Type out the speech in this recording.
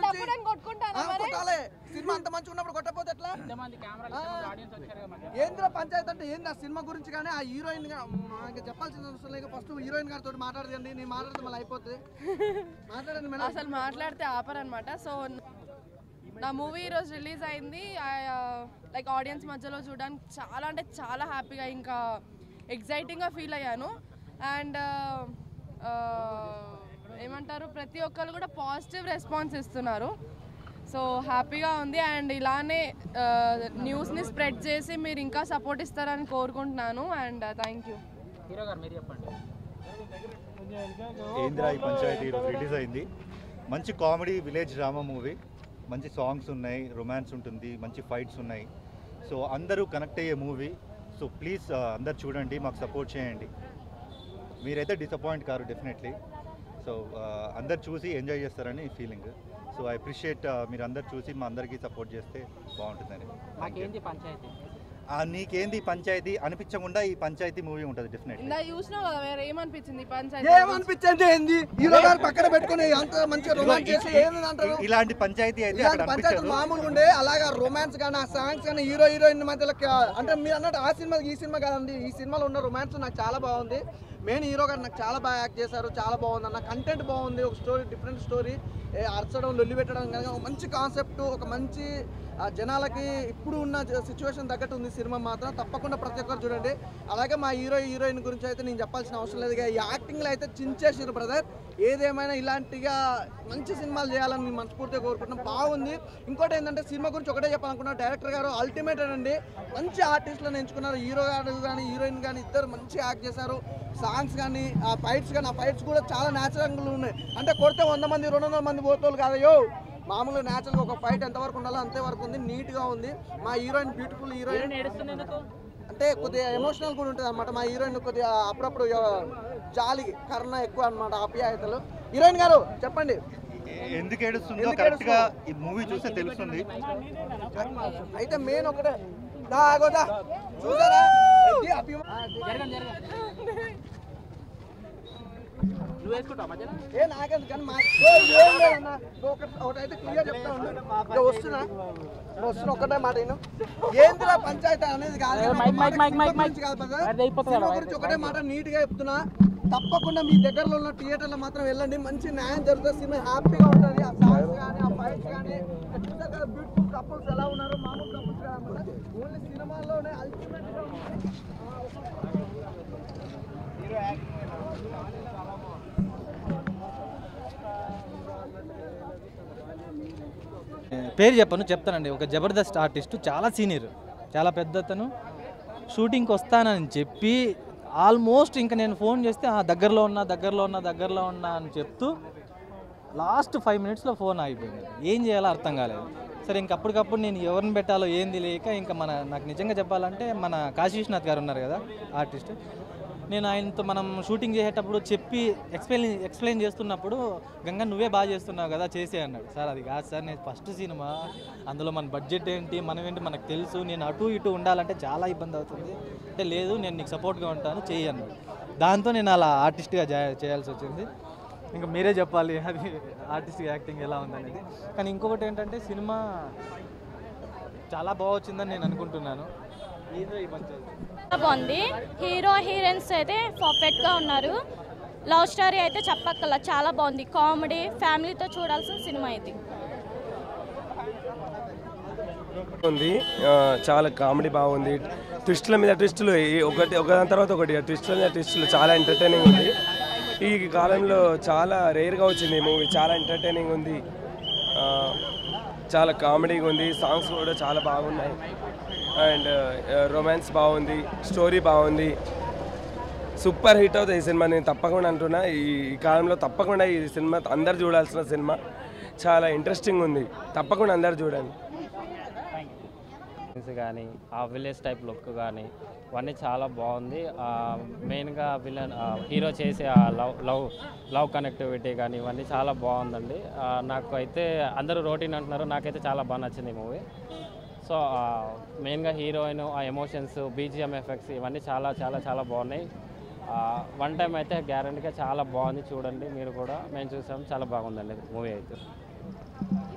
ఎప్పుడు నేను కొట్టుకుంటానా ఆ, మరి కొట్టాలి సినిమా అంత మంచిగా ఉన్నప్పుడు కొట్టకపోతే ఎట్లా ఎంతమంది కెమెరాలు ఆడియన్స్ వచ్చారు కదా మాకు. ఏంద్ర పంచాయతీ అంటే ఏంది ఆ సినిమా గురించి కానీ ఆ హీరోయిన్ గా నాకు చెప్పాల్సిన అవసరం లేదు ఫస్ట్ హీరోయిన్ గారితో మాట్లాడదండి నేను మాట్లాడితే మళ్ళీ అయిపోతుంది మాట్లాడండి మేడం అసలు మాట్లాడితే ఆపరనమాట సో నా మూవీ ఈరోజు రిలీజ్ అయింది లైక్ ఆడియన్స్ మధ్యలో చూడడానికి చాలా అంటే చాలా హ్యాపీగా ఇంకా ఎగ్జైటింగ్గా ఫీల్ అయ్యాను అండ్ ఏమంటారు ప్రతి ఒక్కరు కూడా పాజిటివ్ రెస్పాన్స్ ఇస్తున్నారు సో హ్యాపీగా ఉంది అండ్ ఇలానే న్యూస్ని స్ప్రెడ్ చేసి మీరు ఇంకా సపోర్ట్ ఇస్తారని కోరుకుంటున్నాను అండ్ థ్యాంక్ యూ హీరో గారు మీరు చెప్పండి ఏంద్రా ఈ పంచాయతీ ఈరోజు రిలీజ్ అయింది మంచి కామెడీ విలేజ్ డ్రామా మూవీ మంచి సాంగ్స్ ఉన్నాయి రొమాన్స్ ఉంటుంది మంచి ఫైట్స్ ఉన్నాయి సో అందరూ కనెక్ట్ అయ్యే మూవీ సో ప్లీజ్ అందరు చూడండి మాకు సపోర్ట్ చేయండి మీరైతే డిసప్పాయింట్ కారు డెఫినెట్లీ సో అందరు చూసి ఎంజాయ్ చేస్తారని ఫీలింగ్ సో ఐ అప్రిషియేట్ మీరు అందరు చూసి మా అందరికీ సపోర్ట్ చేస్తే బాగుంటుందని మాకేంటి పంచాయతీ ఆ, నీకేంది పంచాయతీ అనిపించకుండా ఈ పంచాయతీ మూవీ ఉంటుంది డెఫినెట్లీ ఇందా చూసినావు కదా వేరే ఏమనిపించింది ఈ పంచాయతీ ఏమనిపించండి ఏంది హీరో గారు పక్కన పెట్టుకుని అంత మంచిగా రొమాన్స్ చేసి ఏంది అంటారు ఇలాంటి పంచాయతీ అయితే ఇలాంటి అక్కడ పంచాయతీలు అనిపించదు మామూలుగా ఉండే అలాగా రొమాన్స్ కానీ ఆ సాంగ్స్ కానీ హీరో హీరోయిన్ మధ్యలో క- అంటే మీరు అన్నట్టు ఆ సినిమా ఈ సినిమా కాదండి ఈ సినిమాలో ఉన్న రొమాన్స్ నాకు చాలా బాగుంది మెయిన్ హీరో గారు నాకు చాలా బాగా యాక్ట్ చేశారు చాలా బాగుంది అన్న కంటెంట్ బాగుంది ఒక స్టోరీ డిఫరెంట్ స్టోరీ అరచడం లొల్లి పెట్టడం కానీ ఒక మంచి కాన్సెప్ట్ ఒక మంచి ఆ జనాలకి ఇప్పుడు ఉన్న సిచ్యువేషన్ తగ్గట్టు ఉంది సినిమా మాత్రం తప్పకుండా ప్రతి ఒక్కరు చూడండి అలాగే మా హీరో హీరోయిన్ గురించి అయితే నేను చెప్పాల్సిన అవసరం లేదు ఇక ఈ యాక్టింగ్లో అయితే చించేసారు బ్రదర్ ఏదేమైనా ఇలాంటిగా మంచి సినిమాలు చేయాలని నేను మనస్ఫూర్తిగా కోరుకుంటున్నాం బాగుంది ఇంకోటి ఏంటంటే సినిమా గురించి ఒకటే చెప్పాలనుకున్నా డైరెక్టర్ గారు అల్టిమేట్ అండి మంచి ఆర్టిస్టులను ఎంచుకున్నారు హీరో గారు కానీ హీరోయిన్ కానీ ఇద్దరు మంచి యాక్ట్ చేశారు సాంగ్స్ కానీ ఆ ఫైట్స్ కానీ ఆ ఫైట్స్ కూడా చాలా న్యాచురల్గా ఉన్నాయి అంటే కొడితే వంద మంది రెండు వందల మంది పోతోళ్ళు కాదయ్యో మామూలుగా న్యాచురల్గా ఒక ఫైట్ ఎంతవరకు ఉండాలో అంతే వరకు ఉంది నీట్గా ఉంది మా హీరోయిన్ బ్యూటిఫుల్ హీరోయిన్ ఏడుస్తుంది ఎందుకు అంటే కొద్దిగా ఎమోషనల్ కూడా ఉంటుంది అనమాట మా హీరోయిన్ కొద్దిగా అప్పుడప్పుడు ఆ, జాలి కరుణ ఎక్కువ అనమాట ఆప్యాయతలు హీరోయిన్ గారు చెప్పండి ఎందుకు ఏడుస్తుందో ఎందుకు కరెక్ట్ గా ఈ మూవీ చూస్తే తెలుస్తుంది అయితే మెయిన్ ఒకటే దా ఆగోదా చూసారా ఇది అభిమా- ఆ, అది. జరగండి జరగండి నువ్వు వేసుకుంటావు మధ్యలో ఏ నాకేందుకు కానీ మా ఏ, ఏం లేదన్నా. నువ్వు ఒకటి ఒకటైతే క్లియర్ చెప్తా ఉండు ఇక వస్తున్నా ఇక వస్తున్నా ఒక్కటే మాట విను ఏందిరా పంచాయతీ అనేది కాదు ఏ, మైక్, మైక్, మైక్, మైక్, సినిమా మైక్. గురించి కాదు brother. అది అయిపోతుంది సినిమా కదా, గురించి ఒకటే మాట నీట్ గా చెప్తున్నా తప్పకుండా మీ దగ్గరలో ఉన్న థియేటర్లో మాత్రం వెళ్ళండి మంచి న్యాయం జరుగుతుంది సినిమా హ్యాపీగా ఉంటుంది ఆ సాంగ్స్ కానీ ఆ ఫైట్స్ కానీ చూసారు కదా బ్యూటిఫుల్ కపుల్స్ ఎలా ఉన్నారు మామూలు కపుల్స్ కాదన్నమాట ఓన్లీ సినిమాలోనే అల్టిమేట్ గా ఉంది పేరు చెప్పను చెప్తానండి ఒక జబర్దస్త్ ఆర్టిస్ట్ చాలా సీనియర్ చాలా పెద్ద అతను షూటింగ్కి వస్తానని చెప్పి ఆల్మోస్ట్ ఇంకా నేను ఫోన్ చేస్తే "ఆ, దగ్గరలో ఉన్నా దగ్గరలో ఉన్నా దగ్గరలో ఉన్నా అని చెప్తూ లాస్ట్ ఫైవ్ మినిట్స్లో ఫోన్ ఆగిపోయింది ఏం చేయాలో అర్థం కాలేదు సరే ఇంక అప్పటికప్పుడు నేను ఎవరిని పెట్టాలో ఏంది లేక ఇంకా మన నాకు నిజంగా చెప్పాలంటే మన కాశీ విశ్వనాథ్ గారు ఉన్నారు కదా ఆర్టిస్ట్ నేను ఆయనతో మనం షూటింగ్ చేసేటప్పుడు చెప్పి ఎక్స్ప్లెయిన్ ఎక్స్ప్లెయిన్ చేస్తున్నప్పుడు గంగా నువ్వే బాగా చేస్తున్నావు కదా చేసే అన్నాడు సార్ అది కాదు సార్ నేను ఫస్ట్ సినిమా అందులో మన బడ్జెట్ ఏంటి మనం ఏంటి మనకు తెలుసు నేను అటు ఇటు ఉండాలంటే చాలా ఇబ్బంది అవుతుంది అంటే లేదు నేను నీకు సపోర్ట్గా ఉంటాను చెయ్యి అన్నాడు దాంతో నేను అలా ఆర్టిస్ట్గా చేయాల్సి వచ్చింది ఇంకా మీరే చెప్పాలి అది ఆర్టిస్ట్ యాక్టింగ్ ఎలా ఉందనేది కానీ ఇంకొకటి ఏంటంటే సినిమా చాలా బాగా వచ్చిందని నేను అనుకుంటున్నాను ఏదో ఈ పంచాయతీ చాలా బాగుంది హీరో హీరోయిన్స్ అయితే పర్ఫెక్ట్గా ఉన్నారు లవ్ స్టోరీ అయితే చెప్పక్కల చాలా బాగుంది కామెడీ ఫ్యామిలీతో చూడాల్సిన సినిమా ఇది ఉంది ఆ, చాలా కామెడీ బాగుంది ట్విస్టుల మీద ట్విస్టులు ఈ- ఒకటి ఒకదాని తర్వాత ఒకటి ట్విస్టుల మీద ట్విస్టులు చాలా ఎంటర్టైనింగ్ ఉంది ఈ కాలంలో చాలా రేర్గా వచ్చింది ఈ మూవీ చాలా ఎంటర్టైనింగ్ ఉంది ఆ, చాలా కామెడీగా ఉంది సాంగ్స్ కూడా చాలా బాగున్నాయి అండ్ రొమాన్స్ బాగుంది స్టోరీ బాగుంది సూపర్ హిట్ అవుతుంది ఈ సినిమా నేను తప్పకుండా అంటున్నా ఈ ఈ కాలంలో తప్పకుండా ఈ సినిమా అందరు చూడాల్సిన సినిమా చాలా ఇంట్రెస్టింగ్ ఉంది తప్పకుండా అందరు చూడండి థింగ్స్ కానీ ఆ విలేజ్ టైప్ లుక్ కానీ ఇవన్నీ చాలా బాగుంది మెయిన్గా విలన్ హీరో చేసే ఆ లవ్ లవ్ లవ్ కనెక్టివిటీ కానీ ఇవన్నీ చాలా బాగుందండి ఆ, నాకు అయితే అందరూ రోటీన్ అంటున్నారు నాకైతే చాలా బాగా నచ్చింది ఈ మూవీ సో మెయిన్గా హీరోయిన్ ఆ ఎమోషన్స్ బీజిఎం ఎఫెక్ట్స్ ఇవన్నీ చాలా చాలా చాలా బాగున్నాయి వన్ టైం అయితే గ్యారంటీగా చాలా బాగుంది చూడండి మీరు కూడా మేము చూసాం చాలా బాగుందండి మూవీ అయితే